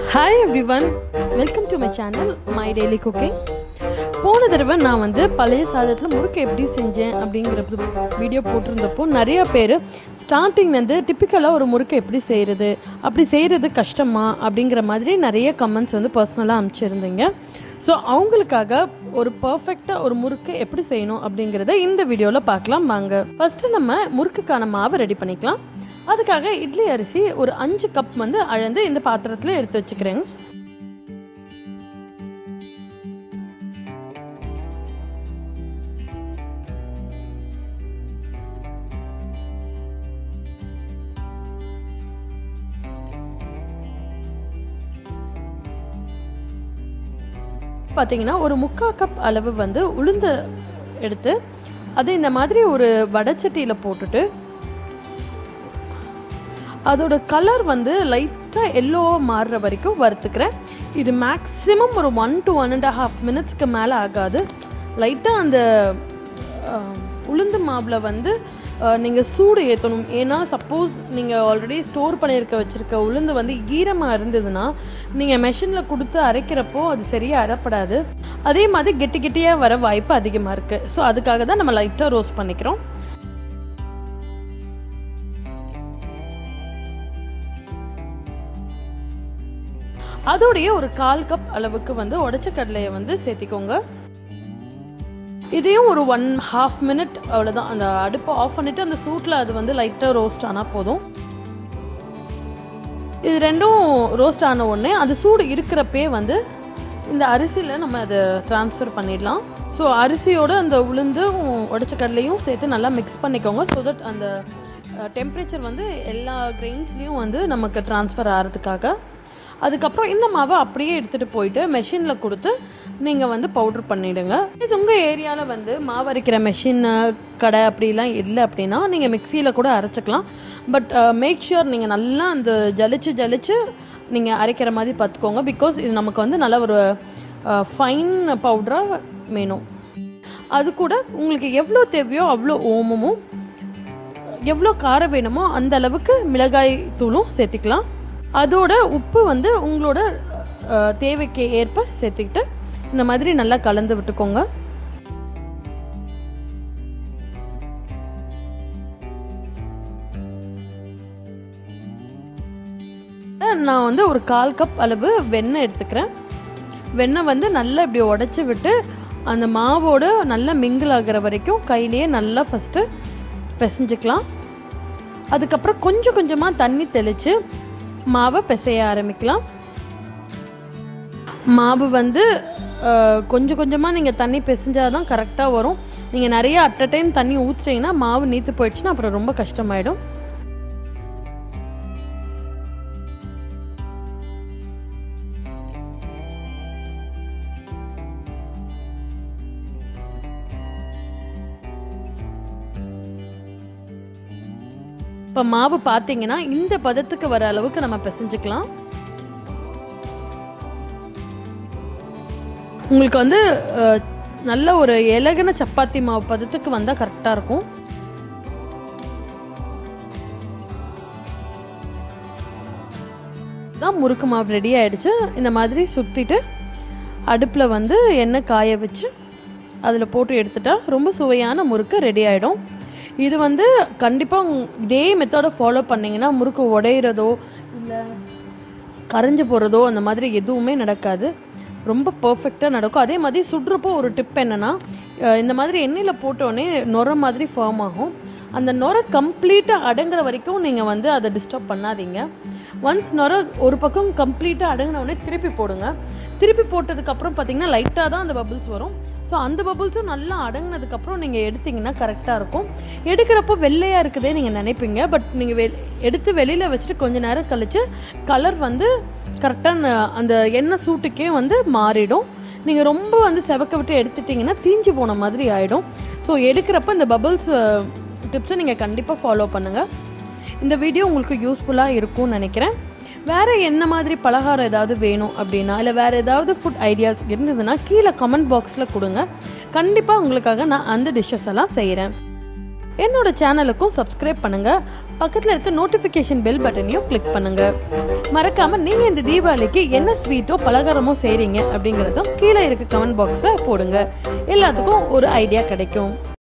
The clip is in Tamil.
hi every welcome to my channel my daily cooking போன தடவை நான் வந்து பழைய சாதத்தில் முறுக்கு எப்படி செஞ்சேன் அப்படிங்கிற வீடியோ போட்டிருந்தப்போ நிறைய பேர் ஸ்டார்டிங்லேருந்து டிப்பிக்கலாக ஒரு முறுக்கு எப்படி செய்கிறது அப்படி செய்கிறது கஷ்டமா அப்படிங்கிற மாதிரி நிறைய கமெண்ட்ஸ் வந்து பர்சனலாக அனுப்பிச்சிருந்தீங்க ஸோ அவங்களுக்காக ஒரு பர்ஃபெக்டாக ஒரு முறுக்கு எப்படி செய்யணும் அப்படிங்கிறத இந்த வீடியோவில் பார்க்கலாம் வாங்க ஃபஸ்ட்டு நம்ம முறுக்குக்கான மாவை ரெடி பண்ணிக்கலாம் அதுக்காக இட்லி அரிசி ஒரு அஞ்சு கப் வந்து அளந்து இந்த பாத்திரத்தில் எடுத்து வச்சுக்கிறேங்க பார்த்தீங்கன்னா ஒரு முக்கால் கப் அளவு வந்து உளுந்து எடுத்து அதை இந்த மாதிரி ஒரு வடச்சட்டியில் போட்டுட்டு அதோட கலர் வந்து லைட்டாக எல்லோவாக மாறுற வரைக்கும் வறுத்துக்கிறேன் இது மேக்ஸிமம் ஒரு one to one and half மினிட்ஸ்க்கு மேலே ஆகாது லைட்டாக அந்த அஹ், உளுந்து மாவில் வந்து நீங்கள் சூடு ஏற்றணும் ஏன்னா சப்போஸ் நீங்கள் ஆல்ரெடி ஸ்டோர் பண்ணியிருக்க வச்சுருக்க உளுந்து வந்து ஈரமாக இருந்ததுன்னா நீங்கள் மெஷினில் கொடுத்து அரைக்கிறப்போ அது சரியாக அரைப்படாது அதே மாதிரி கெட்டி கெட்டியாக வர வாய்ப்பு அதிகமாக இருக்குது ஸோ அதுக்காக தான் நம்ம லைட்டாக ரோஸ்ட் பண்ணிக்கிறோம் அதோடைய ஒரு கால் கப் அளவுக்கு வந்து உடச்ச கடலையை வந்து சேர்த்திக்கோங்க இதையும் ஒரு ஒன் ஹாஃப் மினிட் அவ்வளோதான் அந்த அடுப்பை ஆஃப் பண்ணிவிட்டு அந்த சூட்டில் அது வந்து லைட்டாக ரோஸ்ட் ஆனால் போதும் இது ரெண்டும் ரோஸ்ட் ஆன உடனே அது சூடு இருக்கிறப்பே வந்து இந்த அரிசியில் நம்ம அதை ட்ரான்ஸ்ஃபர் பண்ணிடலாம் ஸோ அரிசியோட அந்த உளுந்தும் உடச்ச கடலையும் சேர்த்து நல்லா மிக்ஸ் பண்ணிக்கோங்க ஸோ தட் அந்த டெம்பரேச்சர் வந்து எல்லா கிரெயின்ஸ்லேயும் வந்து நமக்கு ட்ரான்ஸ்ஃபர் ஆகிறதுக்காக அதுக்கப்புறம் இந்த மாவை அப்படியே எடுத்துகிட்டு போயிட்டு மெஷினில் கொடுத்து நீங்கள் வந்து பவுடர் பண்ணிவிடுங்க இது உங்கள் ஏரியாவில் வந்து மாவு அரைக்கிற மெஷின் கடை அப்படிலாம் இல்லை அப்படின்னா நீங்கள் மிக்சியில் கூட அரைச்சிக்கலாம் பட் மேக் ஷுர் நீங்கள் நல்லா அந்த ஜலிச்சு ஜலிச்சு நீங்கள் அரைக்கிற மாதிரி பார்த்துக்கோங்க பிகாஸ் இது நமக்கு வந்து நல்ல ஒரு ஃபைன் பவுடராக வேணும் அது கூட உங்களுக்கு எவ்வளோ தேவையோ அவ்வளோ ஓமமும் எவ்வளோ காரம் வேணுமோ அந்த அளவுக்கு மிளகாய் தூளும் சேர்த்திக்கலாம் அதோட உப்பு வந்து உங்களோட அஹ், தேவைக்கு ஏற்ப சேர்த்துக்கிட்டு இந்த மாதிரி நல்லா கலந்து விட்டுக்கோங்க நான் வந்து ஒரு கால் கப் அளவு வெண்ணெய் எடுத்துக்கிறேன் வெண்ணெய் வந்து நல்லா இப்படி உடச்சி விட்டு அந்த மாவோட நல்லா மிங்கிள் ஆகிற வரைக்கும் கையிலேயே நல்லா ஃபஸ்ட்டு பிசைஞ்சுக்கலாம் அதுக்கப்புறம் கொஞ்சம் கொஞ்சமாக தண்ணி தெளித்து மாவை பிசைய ஆரம்பிக்கலாம் மாவு வந்து அஹ், கொஞ்சம் கொஞ்சமாக நீங்கள் தண்ணி பிசைஞ்சால் தான் கரெக்டாக வரும் நீங்கள் நிறைய அட் அ டைம் தண்ணி ஊற்றிட்டீங்கன்னா மாவு நீத்து போயிடுச்சுன்னா அப்புறம் ரொம்ப கஷ்டமாயிடும் இப்போ மாவு பார்த்தீங்கன்னா இந்த பதத்துக்கு வர அளவுக்கு நம்ம பிசைஞ்சுக்கலாம் உங்களுக்கு வந்து அஹ், நல்ல ஒரு இலகுன சப்பாத்தி மாவு பதத்துக்கு வந்தால் கரெக்டாக இருக்கும் தான் முறுக்கு மாவு ரெடி ஆயிடுச்சு இந்த மாதிரி சுற்றிட்டு அடுப்பில் வந்து எண்ணெய் காய வச்சு அதில் போட்டு எடுத்துட்டா ரொம்ப சுவையான முறுக்கு ரெடி ஆகிடும் இது வந்து கண்டிப்பாக இதே மெத்தடை ஃபாலோ பண்ணிங்கன்னா முறுக்கு உடையிறதோ இல்லை கரைஞ்சு போகிறதோ அந்த மாதிரி எதுவுமே நடக்காது ரொம்ப பர்ஃபெக்டாக நடக்கும் அதே மாதிரி சுடுறப்போ ஒரு டிப் என்னென்னா இந்த மாதிரி எண்ணெயில் போட்டோடனே நுர மாதிரி ஃபார்ம் ஆகும் அந்த நுர கம்ப்ளீட்டாக அடங்குற வரைக்கும் நீங்கள் வந்து அதை டிஸ்டர்ப் பண்ணாதீங்க ஒன்ஸ் நுர ஒரு பக்கம் கம்ப்ளீட்டாக அடங்கின உடனே திருப்பி போடுங்க திருப்பி போட்டதுக்கப்புறம் பார்த்தீங்கன்னா லைட்டாக தான் அந்த பபிள்ஸ் வரும் ஸோ அந்த பபுள்ஸும் நல்லா அடங்கினதுக்கப்புறம் நீங்கள் எடுத்தீங்கன்னா கரெக்டாக இருக்கும் எடுக்கிறப்போ வெள்ளையாக இருக்குதே நீங்கள் நினைப்பீங்க பட் நீங்கள் வெ எடுத்து வெளியில் வச்சுட்டு கொஞ்ச நேரம் கழித்து கலர் வந்து கரெக்டாக அந்த எண்ணெய் சூட்டுக்கே வந்து மாறிடும் நீங்கள் ரொம்ப வந்து செவக்க விட்டு எடுத்துட்டிங்கன்னா தீஞ்சு போன மாதிரி ஆகிடும் ஸோ எடுக்கிறப்ப இந்த பபுள்ஸ் டிப்ஸை நீங்கள் கண்டிப்பாக ஃபாலோ பண்ணுங்கள் இந்த வீடியோ உங்களுக்கு யூஸ்ஃபுல்லாக இருக்கும்னு நினைக்கிறேன் வேறு என்ன மாதிரி பலகாரம் ஏதாவது வேணும் அப்படின்னா இல்லை வேறு ஏதாவது ஃபுட் ஐடியாஸ் இருந்ததுன்னா கீழே கமெண்ட் பாக்ஸில் கொடுங்க கண்டிப்பாக உங்களுக்காக நான் அந்த டிஷ்ஷஸ் எல்லாம் செய்கிறேன் என்னோட சேனலுக்கும் சப்ஸ்கிரைப் பண்ணுங்கள் பக்கத்தில் இருக்க நோட்டிஃபிகேஷன் பெல் பட்டனையும் கிளிக் பண்ணுங்க மறக்காம நீங்க இந்த தீபாவளிக்கு என்ன ஸ்வீட்டோ பலகாரமோ செய்றீங்க அப்படிங்கிறதும் கீழே இருக்க கமெண்ட் பாக்ஸில் போடுங்க எல்லாத்துக்கும் ஒரு ஐடியா கிடைக்கும்